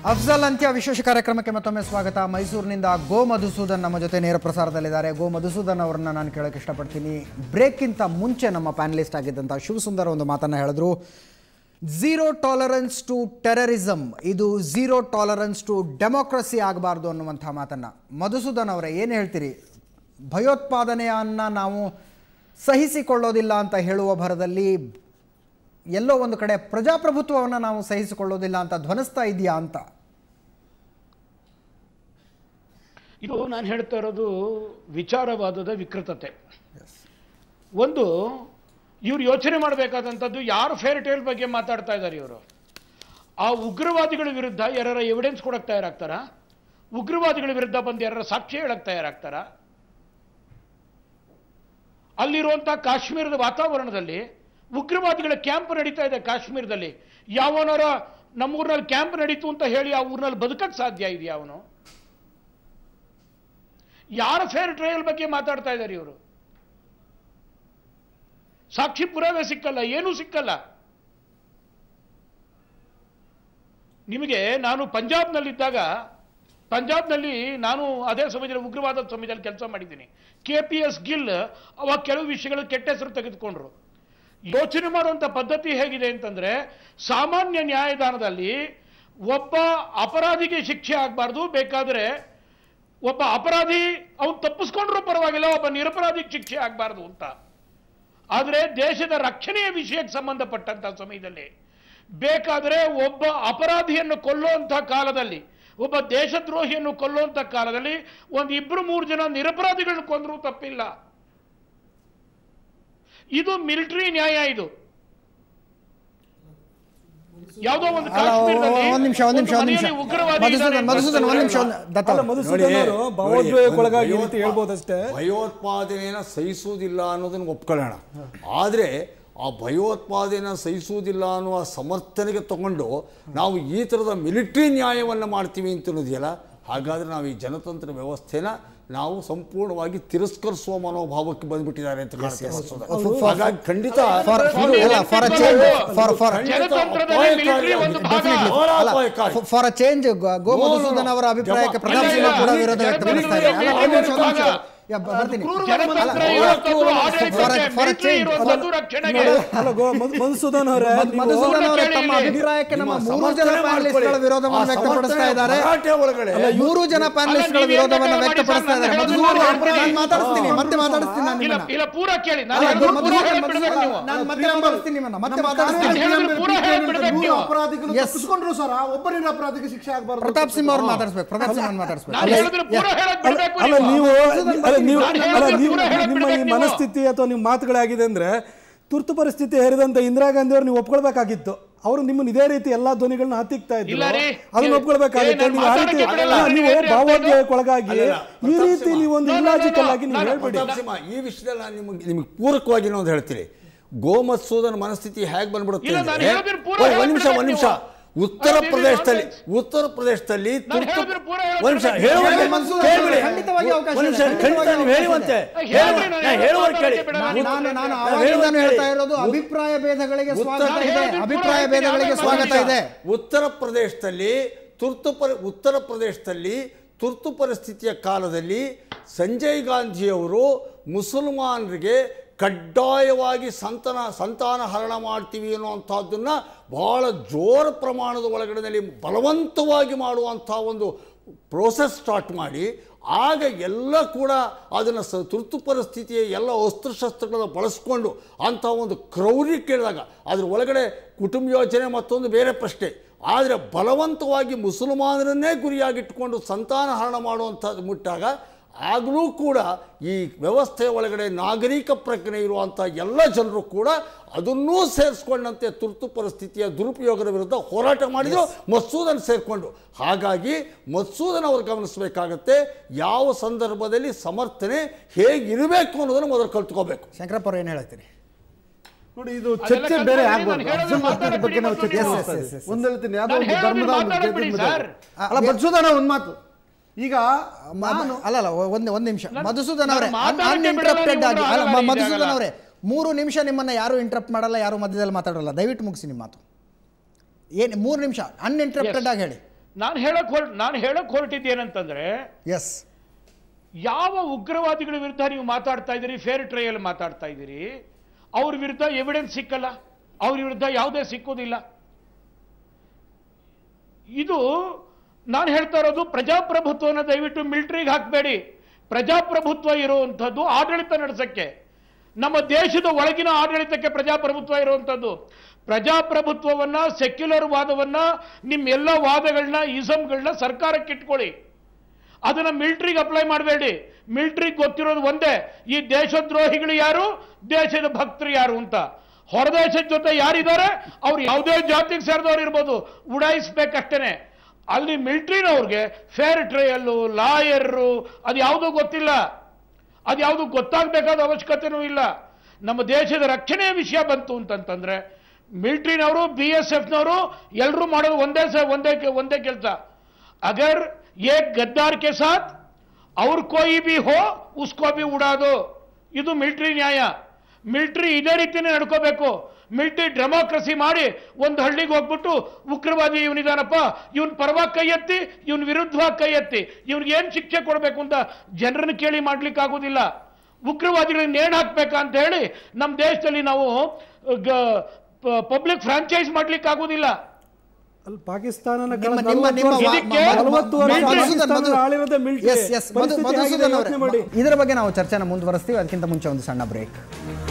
ಅಫ್ಜಲ್ ಅಂತ್ಯ ವಿಶೇಷ ಕಾರ್ಯಕ್ರಮಕ್ಕೆ ಮತ್ತೊಮ್ಮೆ ಸ್ವಾಗತ ಮೈಸೂರಿನಿಂದ ಗೋ ಮಧುಸೂದನ್ ನಮ್ಮ ಜೊತೆ ನೇರ ಪ್ರಸಾರದಲ್ಲಿದ್ದಾರೆ ಗೋ ಮಧುಸೂದನ್ ಅವರನ್ನ ನಾನು ಕೇಳೋಕ್ಕೆ ಇಷ್ಟಪಡ್ತೀನಿ ಬ್ರೇಕ್ಗಿಂತ ಮುಂಚೆ ನಮ್ಮ ಪ್ಯಾನಲಿಸ್ಟ್ ಆಗಿದ್ದಂಥ ಶಿವಸುಂದರ್ ಒಂದು ಮಾತನ್ನು ಹೇಳಿದ್ರು ಝೀರೋ ಟಾಲರೆನ್ಸ್ ಟು ಟೆರರಿಸಮ್ ಇದು ಝೀರೋ ಟಾಲರೆನ್ಸ್ ಟು ಡೆಮೋಕ್ರಸಿ ಆಗಬಾರ್ದು ಅನ್ನುವಂಥ ಮಾತನ್ನು ಮಧುಸೂದನ್ ಅವರೇ ಏನು ಹೇಳ್ತೀರಿ ಭಯೋತ್ಪಾದನೆಯನ್ನು ನಾವು ಸಹಿಸಿಕೊಳ್ಳೋದಿಲ್ಲ ಅಂತ ಹೇಳುವ ಭರದಲ್ಲಿ ಎಲ್ಲೋ ಒಂದು ಕಡೆ ಪ್ರಜಾಪ್ರಭುತ್ವವನ್ನು ನಾವು ಸಹಿಸಿಕೊಳ್ಳೋದಿಲ್ಲ ಅಂತ ಧ್ವನಿಸ್ತಾ ಇದೆಯಾ ಅಂತ ಇದು ನಾನು ಹೇಳ್ತಾ ಇರೋದು ವಿಚಾರವಾದದ ವಿಕೃತತೆ ಒಂದು ಇವ್ರು ಯೋಚನೆ ಮಾಡಬೇಕಾದಂಥದ್ದು ಯಾರು ಫೇರ್ ಟೇಲ್ ಬಗ್ಗೆ ಮಾತಾಡ್ತಾ ಇದ್ದಾರೆ ಇವರು ಆ ಉಗ್ರವಾದಿಗಳ ವಿರುದ್ಧ ಯಾರ ಎವಿಡೆನ್ಸ್ ಕೊಡಕ್ಕೆ ತಯಾರಾಗ್ತಾರಾ ಉಗ್ರವಾದಿಗಳ ವಿರುದ್ಧ ಬಂದು ಯಾರ ಸಾಕ್ಷಿ ಹೇಳಕ್ಕೆ ತಯಾರಾಗ್ತಾರಾ ಅಲ್ಲಿರುವಂಥ ಕಾಶ್ಮೀರದ ವಾತಾವರಣದಲ್ಲಿ ಉಗ್ರವಾದಿಗಳ ಕ್ಯಾಂಪ್ ನಡೀತಾ ಇದೆ ಕಾಶ್ಮೀರದಲ್ಲಿ ಯಾವನಾರ ನಮ್ಮೂರಿನಲ್ಲಿ ಕ್ಯಾಂಪ್ ನಡೀತು ಅಂತ ಹೇಳಿ ಆ ಊರಿನಲ್ಲಿ ಬದುಕಕ್ಕೆ ಸಾಧ್ಯ ಇದೆಯಾ ಅವನು ಯಾರ ಫೇರ್ ಟ್ರಯಲ್ ಬಗ್ಗೆ ಮಾತಾಡ್ತಾ ಇದ್ದಾರೆ ಇವರು ಸಾಕ್ಷಿ ಪುರಾವೆ ಸಿಕ್ಕಲ್ಲ ಏನೂ ಸಿಕ್ಕಲ್ಲ ನಿಮಗೆ ನಾನು ಪಂಜಾಬ್ನಲ್ಲಿದ್ದಾಗ ಪಂಜಾಬ್ನಲ್ಲಿ ನಾನು ಅದೇ ಸಮಯದಲ್ಲಿ ಉಗ್ರವಾದ ಸಮಯದಲ್ಲಿ ಕೆಲಸ ಮಾಡಿದ್ದೀನಿ ಕೆ ಪಿ ಎಸ್ ಗಿಲ್ ಅವಾಗ ಕೆಲವು ವಿಷಯಗಳು ಕೆಟ್ಟ ಹೆಸರು ತೆಗೆದುಕೊಂಡ್ರು ಯೋಚನೆ ಮಾಡುವಂಥ ಪದ್ಧತಿ ಹೇಗಿದೆ ಅಂತಂದ್ರೆ ಸಾಮಾನ್ಯ ನ್ಯಾಯದಾನದಲ್ಲಿ ಒಬ್ಬ ಅಪರಾಧಿಗೆ ಶಿಕ್ಷೆ ಆಗಬಾರ್ದು ಬೇಕಾದರೆ ಒಬ್ಬ ಅಪರಾಧಿ ಅವನು ತಪ್ಪಿಸ್ಕೊಂಡ್ರೂ ಪರವಾಗಿಲ್ಲ ಒಬ್ಬ ನಿರಪರಾಧಿಗೆ ಶಿಕ್ಷೆ ಆಗಬಾರ್ದು ಅಂತ ಆದರೆ ದೇಶದ ರಕ್ಷಣೆಯ ವಿಷಯಕ್ಕೆ ಸಂಬಂಧಪಟ್ಟಂತ ಸಮಯದಲ್ಲಿ ಬೇಕಾದರೆ ಒಬ್ಬ ಅಪರಾಧಿಯನ್ನು ಕೊಲ್ಲುವಂಥ ಕಾಲದಲ್ಲಿ ಒಬ್ಬ ದೇಶದ್ರೋಹಿಯನ್ನು ಕೊಲ್ಲುವಂಥ ಕಾಲದಲ್ಲಿ ಒಂದು ಇಬ್ರು ಮೂರು ಜನ ನಿರಪರಾಧಿಗಳನ್ನ ಕೊಂದರೂ ತಪ್ಪಿಲ್ಲ ಇದು ಮಿಲಿಟರಿ ನ್ಯಾಯ ಇದು ಯಾವುದೋ ಒಂದು ಅಲ್ಲ, ಕಾಶ್ಮೀರದಲ್ಲಿ ಒಂದ್ ನಿಮಿಷ ಒಂದ್ ನಿಮಿಷ ಒಂದ್ ನಿಮಿಷ ಮನೆಯಲ್ಲಿ ಉಗ್ರವಾದಿ ಮಧುಸೂದನ್ ಇದ್ದಾನೆ ಮಧುಸೂದನ್ ಒಂದ್ ನಿಮಿಷ ಅಂತ ಒಂದ್- ದತ್ತ ಅಲ್ಲ ಅವ್ರೆ. ಮಧುಸೂದನ್ ಅವರು ಭಾವೋದ್ವೇಗಕ್ಕೊಳಗಾಗಿ ಅಂತ ಹೇಳ್ಬೋದಷ್ಟೇ ಭಯೋತ್ಪಾದನೆಯನ್ನು ಸಹಿಸುವುದಿಲ್ಲ ಅನ್ನೋದನ್ನು ಒಪ್ಕೊಳ್ಳೋಣ ಆದರೆ ಆ ಭಯೋತ್ಪಾದನೆಯನ್ನು ಸಹಿಸುವುದಿಲ್ಲ ಅನ್ನುವ ಸಮರ್ಥನೆಗೆ ತಗೊಂಡು ನಾವು ಈ ಥರದ ಮಿಲಿಟರಿ ನ್ಯಾಯವನ್ನು ಮಾಡ್ತೀವಿ ಅಂತ ಅನ್ನೋದಿಯಲ್ಲ ಹಾಗಾದರೆ ನಾವು ಈ ಜನತಂತ್ರ ವ್ಯವಸ್ಥೆನ ನಾವು ಸಂಪೂರ್ಣವಾಗಿ ತಿರಸ್ಕರಿಸುವ ಮನೋಭಾವಕ್ಕೆ ಬಂದ್ಬಿಟ್ಟಿದ್ದಾರೆ ಅಂತ ಕಾಣುತ್ತೆ ಮಸೂದ. ಹಾಗಾಗಿ ಖಂಡಿತ For- ಸ್ವಾಮಿ, ಅಲ್ಲ, for a change, for- for- ಜನತಂತ್ರದಲ್ಲಿ military ಒಂದು ಭಾಗ. ಅಲ್ಲ, ಅಪಾಯಕಾರಿ. For a change go No, no, Madhusudan ಅವರ no. ಅಭಿಪ್ರಾಯಕ್ಕೆ ಜಮ- ಪ್ರತಾಪ್ ಇಲ್ಲ, ಸಿಂಹ ಕೂಡ ಇಲ್ಲ, ವಿರೋಧ ಇಲ್ಲ, ವ್ಯಕ್ತಪಡಿಸ್ತಾ ಇದ್ದಾರೆ ಅಲ್ಲ, ಒಂದ್ ನಿಮಿಷ, ಒಂದ್ ನಿಮಿಷ. ಯಾ, ಬ- ಬರ್ತೀನಿ ಜನತಂತ್ರ ಅಲ್ಲ, ಇರುವಂಥದ್ದು for a- ಆಡಳಿತಕ್ಕೆ, for a military change. ಇರುವಂಥದ್ದು ರಕ್ಷಣೆಗೆ ಅಲ್ಲ ಗೋ ಮಧು- ಮಧುಸೂದನ್ ಅವರೇ ಮಧು- ಮಧುಸೂದನ್ ಅವರೇ ತಮ್ಮ ಕೇಳಿ. ಅಭಿಪ್ರಾಯಕ್ಕೆ ನಮ್ಮ ನಿಮ್ಮ ಮೂರು ಜನ ಸಮರ್ಥನೆ ಪ್ಯಾನಲಿಸ್ಟ್ಗಳ ಮಾಡ್ಕೊಳ್ಳಿ. ವಿರೋಧವನ್ನು ಆ ವ್ಯಕ್ತಪಡಿಸ್ತಾ ಸಮರ್ಥನೆ ಇದ್ದಾರೆ ಹೋರಾಟ ಒಳಗಡೆ ಮೂರು ಜನ ಪ್ಯಾನಲಿಸ್ಟ್ಗಳ ಅಲ್ಲ, ನೀವ್ ವಿರೋಧವನ್ನು ಏನ್ ವ್ಯಕ್ತಪಡಿಸ್ತಾ ಇದ್ದಾರೆ ಮಾಡಿ ಮಧುಸೂದನ್ ಸರ್, ಅವ್ರು- ನಾನು ಮಾತಾಡಿಸ್ತೀನಿ ಮತ್ತೆ ಮಾತಾಡಿಸ್ತೀನಿ ನಾನು ಇಲ್ಲ ನಿಮ್ಮನ್ನ. ಇಲ್ಲ ಪೂರ ಕೇಳಿ ನಾನು ಅಲ್ಲ, ಹೇಳಿದ್ರು ಪೂರ ಮಧುಸೂದನ್ ಹೇಳ್ಬಿಡ್ಬೇಕು ನೀವು ನಾನು ಮತ್ತೆ ಮಾತಾಡಿಸ್ತೀನಿ ನಿಮ್ಮನ್ನ ಮತ್ತೆ ಮಾತಾಡಿಸ್ತೀನಿ ನಾನು ಹೇಳಿದ್ರು ಪೂರ ಹೇಳ್ಬಿಡ್ಬೇಕು ನೀವು ಅಪರಾಧಿಗಳು Yes. ತಪ್ಪಿಸ್ಕೊಂಡ್ರು ಸರ್ ಒಬ್ಬರಿನ ಅಪರಾಧಿಗೆ ಶಿಕ್ಷೆ ಆಗಬಾರ್ದು ಪ್ರತಾಪ್ ಸಿಂಹ ಅವ್ರು ಮಾತಾಡಿಸ್ಬೇಕು ಪ್ರತಾಪ್ ಸಿಂಹ ಅವ್ರು ಮಾತಾಡಿಸ್ಬೇಕು ನಾನು ಹೇಳಿದ್ರು ಪೂರ ಹೇಳಕ್ ಬಿಡ್ಬೇಕು ಅಲ್ಲ ನೀವು. ನೀವು ಅಲ್ಲ ನೀವು ನಾನು ಅಲ್ಲ ಹೇಳಿದ್ರೆ ನೀವು ಪೂರ ಹೇಳಕ್ ನಿಮ್ಮ ಈ ಬಿಡ್ಬೇಕು ನೀವು. ಮನಸ್ಥಿತಿ ಅಥವಾ ನಿಮ್ಮ ಮಾತುಗಳಾಗಿದೆ ಅಂದ್ರೆ ತುರ್ತು ಪರಿಸ್ಥಿತಿ ಹೇರಿದಂತ ಇಂದಿರಾ ಗಾಂಧಿ ಅವ್ರು ನೀವು ಒಪ್ಕೊಳ್ಬೇಕಾಗಿತ್ತು ಅವರು ನಿಮ್ಮನ್ನ ಇದೇ ರೀತಿ ಎಲ್ಲಾ ಧ್ವನಿಗಳನ್ನ ಹತ್ತಿಕ್ತಾ ಇದ್ರು ಇಲ್ಲ ರೀ. ಅದನ್ನ ಏ, ಒಪ್ಕೊಳ್ಬೇಕಾಗಿತ್ತು ಏ, ನೀವು ಆ ನಾನು ರೀತಿ ಮಾತಾಡಕ್ಕೆ ಅಲ್ಲ, ಬಿಡಲ್ಲ, ನೀವು ಏನ್ರಿ ಅಂತ ಭಾವೋದ್ವೇಗಕ್ಕೊಳಗಾಗಿ ಅಲ್ಲಲ್ಲ, ಈ ಪ್ರತಾಪ್ ರೀತಿ ಸಿಂಹ. ನೀವು ಒಂದು No, no, no, ಇಲಾಜಿಕಲ್ no, ಆಗಿ ನೀವು ನಾನು ಹೇಳ್ಬೇಡಿ ಪ್ರತಾಪ್ ಸಿಂಹ, ಈ ವಿಷಯದಲ್ಲಿ ನಾನು ನಿಮಗೆ ನಿಮಗೆ ಪೂರಕವಾಗಿ ಇನ್ನೊಂದು ಹೇಳ್ತೀನಿ ಗೋಮತ್ಸೋದನ ಮನಸ್ಥಿತಿ ಹೇಗೆ ಬಂದ್ಬಿಡುತ್ತೆ ಇಲ್ಲ, ನಾನು ಅಂದ್ರೆ- ಹೇಳೋದನ್ನ ಪೂರ ಓ, ಒಂದ್ ನಿಮಿಷ ಹೇಳ್ಬಿಡ್ಬೇಕು ಒಂದ್ ನಿಮಿಷ ನೀವು. ಉತ್ತರ ಅದು ಪ್ರದೇಶದಲ್ಲಿ nonsense. ಉತ್ತರ ಪ್ರದೇಶದಲ್ಲಿ ನಾನು ತುರ್ತು ಹೇಳೋದನ್ನ ಪೂರ ಒಂದ್ ನಿಮಿಷ ಹೇಳ್ಬಿಡ್ಬೇಕು. ಹೇಳುವಂತೆ ಹೇಳಿ ಮನ್ಸೂರ್ ಕೇಳ್ಬಿಡಿ. ಖಂಡಿತವಾಗಿ ಅವಕಾಶ ಒಂದ್ ನಿಮಿಷ ಇದೆ. ಖಂಡಿತ ಖಂಡಿತವಾಗಿ ನೀವು ಹೇಳುವಂತೆ ಅವಕಾಶ ಇದೆ. ಹೇಳುವ- ಹೇಳ್ರಿ, ನಾನು ನಾನು ಹೇಳುವಂತ ಕೇಳಿ ಮಾತಾಡಕ್ಕೆ ಬಿಡಲ್ಲ. ನಾನು ನಾನು ನಾನು ನಾನು ಆವಾಗಿಂದಾನು ಹೇಳೋದು ಹೇಳ್ತಾ ಕೇಳಿ. ಇರೋದು ಅಭಿಪ್ರಾಯ ಭೇದಗಳಿಗೆ ಉತ್ತರ- ಸ್ವಾಗತ ನಾನು ಇದೆ ಹೇಳೋದನ್ನ ಅಭಿಪ್ರಾಯ ಪೂರ ಭೇದಗಳಿಗೆ ಹೇಳ್ತೀನಿ, ಸ್ವಾಗತ ಆಮೇಲೆ ಇದೆ ಉತ್ತರ ಪ್ರದೇಶದಲ್ಲಿ ತುರ್ತು ಪರಿ ಉತ್ತರ ಪ್ರದೇಶದಲ್ಲಿ ತುರ್ತು ಪರಿಸ್ಥಿತಿಯ ಕಾಲದಲ್ಲಿ ಸಂಜಯ್ ಗಾಂಧಿಯವರು ಮುಸಲ್ಮಾನರಿಗೆ ಕಡ್ಡಾಯವಾಗಿ ಸಂತನ ಸಂತಾನ ಹರಣ ಮಾಡ್ತೀವಿ ಅನ್ನುವಂಥದ್ದನ್ನ ಬಹಳ ಜೋರ ಪ್ರಮಾಣದ ಒಳಗಡೆನಲ್ಲಿ ಬಲವಂತವಾಗಿ ಮಾಡುವಂಥ ಒಂದು ಪ್ರೋಸೆಸ್ ಸ್ಟಾರ್ಟ್ ಮಾಡಿ ಆಗ ಎಲ್ಲ ಕೂಡ ಅದನ್ನು ಸ ತುರ್ತು ಪರಿಸ್ಥಿತಿಯ ಎಲ್ಲ ಅಸ್ತ್ರಶಸ್ತ್ರಗಳನ್ನು ಬಳಸ್ಕೊಂಡು ಅಂಥ ಒಂದು ಕ್ರೌರ್ಯ ಕೇಳಿದಾಗ ಅದ್ರ ಒಳಗಡೆ ಕುಟುಂಬ ಯೋಜನೆ ಮತ್ತೊಂದು ಬೇರೆ ಪ್ರಶ್ನೆ ಆದರೆ ಬಲವಂತವಾಗಿ ಮುಸಲ್ಮಾನರನ್ನೇ ಗುರಿಯಾಗಿಟ್ಕೊಂಡು ಸಂತಾನ ಹರಣ ಮಾಡುವಂಥದ್ದು ಮುಟ್ಟಾಗ ಆಗಲೂ ಕೂಡ ಈ ವ್ಯವಸ್ಥೆಯ ಒಳಗಡೆ ನಾಗರಿಕ ಪ್ರಜ್ಞೆ ಇರುವಂಥ ಎಲ್ಲ ಜನರು ಕೂಡ ಅದನ್ನೂ ಸೇರಿಸ್ಕೊಂಡಂತೆ ತುರ್ತು ಪರಿಸ್ಥಿತಿಯ ದುರುಪಯೋಗದ ವಿರುದ್ಧ ಹೋರಾಟ ಮಾಡಿದ್ರು ಮಸೂದನ್ ಸೇರಿಕೊಂಡು ಹಾಗಾಗಿ ಮಸೂದನ್ ಅವರು ಗಮನಿಸಬೇಕಾಗತ್ತೆ ಯಾವ ಸಂದರ್ಭದಲ್ಲಿ ಸಮರ್ಥನೆ ಹೇಗಿರಬೇಕು ಅನ್ನೋದನ್ನು ಮೊದಲು ಕಲ್ತ್ಕೋಬೇಕು ಶಂಕರಪ್ಪ ಅವ್ರು ಏನು ಹೇಳ್ತೀರಿ ನೋಡಿ ಇದು ಅದೆಲ್ಲ ಚರ್ಚೆ ಕಲ್ಪನೆ ಬೇರೆ ನಾನು ಆಗ್ಬಾರ್ದು ಹೇಳೋದು ಅಫ್ಜಲ್ ಮಸೂದ್ ಬಗ್ಗೆ ನಾವು ಚರ್ಚೆ ಮಾತಾಡ್ಬಿಡಿ ಮಾಡ್ತಾ yes, ಇದ್ದೀವಿ. yes, yes. ಒಂದ್ ಹೇಳ್ತೀನಿ ಯಾವುದೋ ನಾನು ಒಂದು ಹೇಳೋದು ಧರ್ಮದ ಒಂದು ಮಾತಾಡ್ಬಿಡಿ ಭೇದದ ಸರ್. ಮೇಲೆ. ಅಲ್ಲ ಬಡ್ಸೋದನ ಒಂದ್ ಮಾತು ಈಗ ನಾನು ಅಲ್ಲ ಅಲ್ಲ ಒಂದು ಒಂದು ನಿಮಿಷ ನಾನು- ಮಧುಸೂದನ್ ನಾನು ಅವರೇ ಮಾತಾಡಕ್ಕೆ ಅನ್ಇಂಟ್ರಪ್ಟೆಡ್ ಬಿಡಲ್ಲ, ಆಗಿ ನೀವು ಅಲ್ಲ ಮ- ಆಗಲ್ಲ, ಮಧುಸೂದನ್ ಇದಾಗಲ್ಲ. ಅವರೇ ಮೂರು ನಿಮಿಷ ನಿಮ್ಮನ್ನ ಯಾರು ಇಂಟ್ರಪ್ಟ್ ಮಾಡಲ್ಲ ಯಾರು ಮಧ್ಯದಲ್ಲಿ ಮಾತಾಡಲ್ಲ ದಯವಿಟ್ಟು ಮುಗಿಸಿ ನಿಮ್ಮ ಮಾತು ಏನು ಮೂರು ನಿಮಿಷ ಅನ್ಇಂಟ್ರಪ್ಟೆಡ್ ಆಗಿ ಹೇಳಿ ನಾನು ಹೇಳಕ್ ಹೊರ ನಾನು ಹೇಳಕ್ ಹೊರಟಿದ್ದೇನಂತಂದ್ರೆ ಎಸ್ ಯಾವ ಉಗ್ರವಾದಿಗಳ ವಿರುದ್ಧ ನೀವು ಮಾತಾಡ್ತಾ ಇದ್ದೀರಿ ಫೇರ್ ಟ್ರಯಲ್ ಮಾತಾಡ್ತಾ ಇದ್ದೀರಿ ಅವ್ರ ವಿರುದ್ಧ ಎವಿಡೆನ್ಸ್ ಸಿಕ್ಕಲ್ಲ ಅವ್ರ ವಿರುದ್ಧ ಯಾವುದೇ ಸಿಕ್ಕೋದಿಲ್ಲ ಇದು ನಾನು ಹೇಳ್ತಾ ಇರೋದು ಪ್ರಜಾಪ್ರಭುತ್ವನ ದಯವಿಟ್ಟು ಮಿಲಿಟರಿಗೆ ಹಾಕಬೇಡಿ ಪ್ರಜಾಪ್ರಭುತ್ವ ಇರುವಂಥದ್ದು ಆಡಳಿತ ನಡೆಸಕ್ಕೆ ನಮ್ಮ ದೇಶದ ಒಳಗಿನ ಆಡಳಿತಕ್ಕೆ ಪ್ರಜಾಪ್ರಭುತ್ವ ಇರುವಂಥದ್ದು ಪ್ರಜಾಪ್ರಭುತ್ವವನ್ನ ಸೆಕ್ಯುಲರ್ ವಾದವನ್ನ ನಿಮ್ಮ ಎಲ್ಲ ವಾದಗಳನ್ನ ಇಸಮ್ಗಳನ್ನ ಸರ್ಕಾರಕ್ಕೆ ಇಟ್ಕೊಳ್ಳಿ ಅದನ್ನ ಮಿಲಿಟರಿಗೆ ಅಪ್ಲೈ ಮಾಡಬೇಡಿ ಮಿಲಿಟರಿಗೆ ಗೊತ್ತಿರೋದು ಒಂದೇ ಈ ದೇಶದ್ರೋಹಿಗಳು ಯಾರು ದೇಶದ ಭಕ್ತರು ಯಾರು ಅಂತ ಹೊರದೇಶದ ಜೊತೆ ಯಾರಿದ್ದಾರೆ ಅವ್ರು ಯಾವುದೇ ಜಾತಿಗೆ ಸೇರಿದವ್ರು ಇರ್ಬೋದು ಉಡಾಯಿಸ್ಬೇಕಷ್ಟೇನೆ ಅಲ್ಲಿ ಮಿಲಿಟ್ರಿನವ್ರಿಗೆ ಫೇರ್ ಟ್ರಯಲ್ಲು ಲಾಯರು ಅದು ಯಾವುದೂ ಗೊತ್ತಿಲ್ಲ ಅದು ಯಾವುದು ಗೊತ್ತಾಗಬೇಕಾದ ಅವಶ್ಯಕತೆನೂ ಇಲ್ಲ ನಮ್ಮ ದೇಶದ ರಕ್ಷಣೆಯ ವಿಷಯ ಬಂತು ಅಂತಂತಂದ್ರೆ ಮಿಲಿಟ್ರಿನವರು ಬಿ ಎಸ್ ಎಫ್ನವರು ಎಲ್ಲರೂ ಮಾಡೋದು ಒಂದೇ ಸ ಒಂದೇ ಕೆ- ಒಂದೇ ಕೆಲಸ अगर ये गद्दार के साथ और कोई भी हो उसको भी उड़ा दो ಇದು ಮಿಲಿಟರಿ ನ್ಯಾಯ ಮಿಲಿಟರಿ ಇದೇ ರೀತಿನೇ ನಡ್ಕೋಬೇಕು ಮಿಲಿಟರಿ ಡೆಮೋಕ್ರಸಿ ಮಾಡಿ ಒಂದು ಹಳ್ಳಿಗೆ ಹೋಗ್ಬಿಟ್ಟು ಉಗ್ರವಾದಿ ಇವನಿದಾನಪ್ಪ ಇವನ್ ಪರವಾಗಿ ಕೈ ಎತ್ತಿ ಇವನ್ ವಿರುದ್ಧವಾಗಿ ಕೈ ಎತ್ತಿ ಇವನ್ಗೆ ಏನ್ ಶಿಕ್ಷೆ ಕೊಡಬೇಕು ಅಂತ ಜನರನ್ನ ಕೇಳಿ ಮಾಡ್ಲಿಕ್ಕೆ ಆಗೋದಿಲ್ಲ ಉಗ್ರವಾದಿಗಳಿಗೆ ನೇಣು ಹಾಕ್ಬೇಕಾ ಅಂತ ಹೇಳಿ ನಮ್ಮ ದೇಶದಲ್ಲಿ ನಾವು ಪಬ್ಲಿಕ್ ಫ್ರಾಂಚೈಸ್ ಮಾಡ್ಲಿಕ್ಕೆ ಆಗೋದಿಲ್ಲ ಅಲ್ಲಿ ಪಾಕಿಸ್ತಾನನ ನಿಮ್ಮ ನಿಮ್ಮ ನಿಮ್ಮ ವಾ- ಇದಕ್ಕೆ ಮ- ಮ- ನಲವತ್ತು ಮ- ವರ್ಷ ಮಧುಸೂದನ್ ಪಾಕಿಸ್ತಾನ ಮಧು- ಆಳಿರೋದೇ ಮಿಲಿಟರಿ. Yes, yes, ಮಧು- ಪರಿಸ್ಥಿತಿ ಹೇಗಿದೆ ಮಧುಸೂದನ್ ಯೋಚ್ನೆ ಅವರೇ, ಮಾಡಿ. ಇದರ ಬಗ್ಗೆ ನಾವು ಚರ್ಚೆನ ಮುಂದುವರಿಸ್ತೀವಿ ಅದಕ್ಕಿಂತ ಮುಂಚೆ ಒಂದು ಸಣ್ಣ ಬ್ರೇಕ್